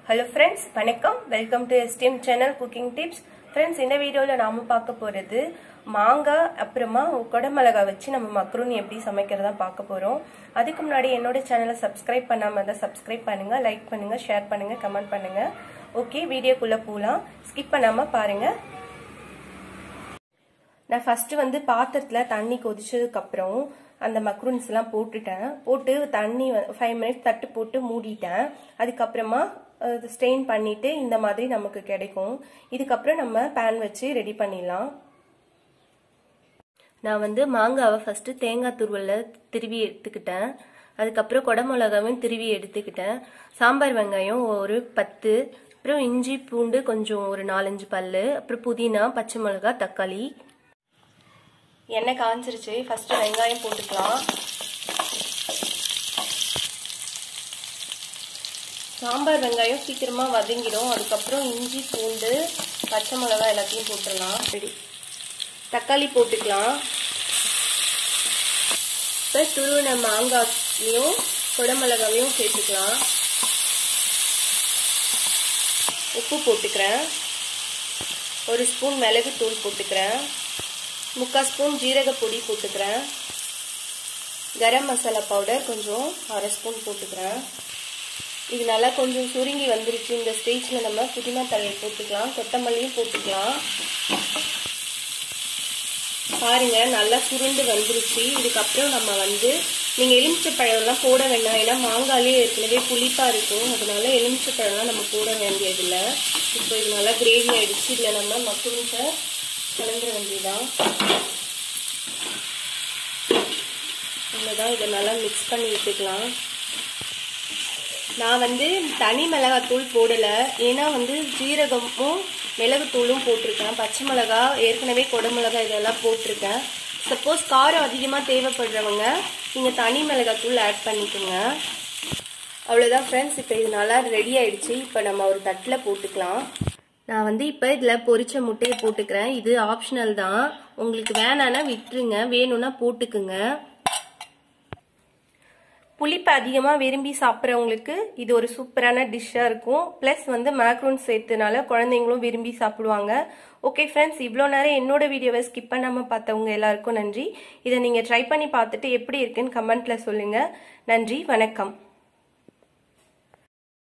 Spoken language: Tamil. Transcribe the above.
ஹலோ ஃப்ரெண்ட்ஸ் வணக்கம் welcome to STM channel cooking tips friends இந்த வீடியோவில் நாம பார்க்க போகிறது மாங்காய் அப்புறமா குடமிளகா வச்சு நம்ம மக்ரூனி எப்படி சமைக்கிறதா பார்க்க போகிறோம் அதுக்கு முன்னாடி என்னோட சேனலை சப்ஸ்கிரைப் பண்ணாமல் இருந்தால் சப்ஸ்கிரைப் பண்ணுங்கள் லைக் பண்ணுங்கள் ஷேர் பண்ணுங்கள் கமெண்ட் பண்ணுங்கள் ஓகே வீடியோக்குள்ளே போகலாம் ஸ்கிப் பண்ணாமல் பாருங்கள் நான் ஃபஸ்ட்டு வந்து பாத்திரத்தில் தண்ணி கொதிச்சதுக்கப்புறம் அந்த மக்ரூன்ஸ் எல்லாம் போட்டுட்டேன் போட்டு தண்ணி ஃபைவ் மினிட்ஸ் தட்டு போட்டு மூடிட்டேன் அதுக்கப்புறமா ஸ்டெயின் பண்ணிட்டு இந்த மாதிரி நமக்கு கிடைக்கும் இதுக்கப்புறம் நம்ம பேன் வச்சு ரெடி பண்ணிடலாம் நான் வந்து மாங்காவை ஃபஸ்ட்டு தேங்காய் துருவலில் திருவி எடுத்துக்கிட்டேன் அதுக்கப்புறம் குடமிளகாவும் திருவி எடுத்துக்கிட்டேன் சாம்பார் வெங்காயம் ஒரு பத்து அப்புறம் இஞ்சி பூண்டு கொஞ்சம் ஒரு நாலஞ்சு பல் அப்புறம் புதினா பச்சை மிளகா தக்காளி எண்ணெய் காஞ்சிருச்சு ஃபர்ஸ்ட் வெங்காயம் போட்டுக்கலாம் சாம்பார் வெங்காயம் சீக்கிரமா வதங்கிடும் அதுக்கப்புறம் இஞ்சி பூண்டு பச்சை மிளகாய் எல்லாத்தையும் போட்டுடலாம் ரெடி தக்காளி போட்டுக்கலாம் இப்போ துருவின மாங்காயையும் குடமிளகாவையும் சேர்த்துக்கலாம் உப்பு போட்டுக்கிறேன் ஒரு ஸ்பூன் மிளகு தூள் போட்டுக்கிறேன் முக்கால் ஸ்பூன் ஜீரக பொடி போட்டுக்கிறேன் கரம் மசாலா பவுடர் கொஞ்சம் அரை ஸ்பூன் போட்டுக்கிறேன் இது நல்லா கொஞ்சம் சுருங்கி வந்துருச்சு இந்த ஸ்டேஜில் நம்ம புதினா தழையை போட்டுக்கலாம் கொத்தமல்லியும் போட்டுக்கலாம் பாருங்க நல்லா சுருண்டு வந்துருச்சு இதுக்கப்புறம் நம்ம வந்து நீங்கள் எலுமிச்சப்பழம்லாம் போட வேண்டாம் ஏன்னா மாங்காலே ஏற்கனவே புளிப்பாக இருக்கும் அதனால எலுமிச்சப்பழம்லாம் நம்ம போட வேண்டியதில்லை இப்போ இது நல்லா கிரேவி ஆயிடுச்சு இதில் நம்ம மக்குருன்ஸை கலந்துட வேண்டியதான் அவ்வளோதான் இதை நல்லா மிக்ஸ் பண்ணி விட்டுக்கலாம் நான் வந்து தனி மிளகாத்தூள் போடலை ஏன்னா வந்து ஜீரகமும் மிளகுத்தூளும் போட்டிருக்கேன் பச்சை மிளகா ஏற்கனவே குடமிளகா இதெல்லாம் போட்டிருக்கேன் சப்போஸ் காரம் அதிகமாக தேவைப்படுறவங்க நீங்கள் தனி மிளகாத்தூள் ஆட் பண்ணிக்கோங்க அவ்வளோதான் ஃப்ரெண்ட்ஸ் இப்போ இது நல்லா ரெடி ஆயிடுச்சு இப்போ நம்ம ஒரு தட்டில் போட்டுக்கலாம் நான் வந்து இப்போ இதில் பொரிச்ச முட்டையை போட்டுக்கிறேன் இது ஆப்ஷனல் தான் உங்களுக்கு வேணான்னா விட்டுருங்க வேணும்னா போட்டுக்குங்க புளிப்பு அதிகமாக விரும்பி சாப்பிட்றவங்களுக்கு இது ஒரு சூப்பரான டிஷ்ஷாக இருக்கும் ப்ளஸ் வந்து மேக்ரூன் சேர்த்துனால குழந்தைங்களும் விரும்பி சாப்பிடுவாங்க ஓகே ஃப்ரெண்ட்ஸ் இவ்வளோ நேரம் என்னோட வீடியோவை ஸ்கிப் பண்ணாமல் பார்த்தவங்க எல்லாருக்கும் நன்றி இதை நீங்கள் ட்ரை பண்ணி பார்த்துட்டு எப்படி இருக்குன்னு கமெண்ட்டில் சொல்லுங்கள் நன்றி வணக்கம்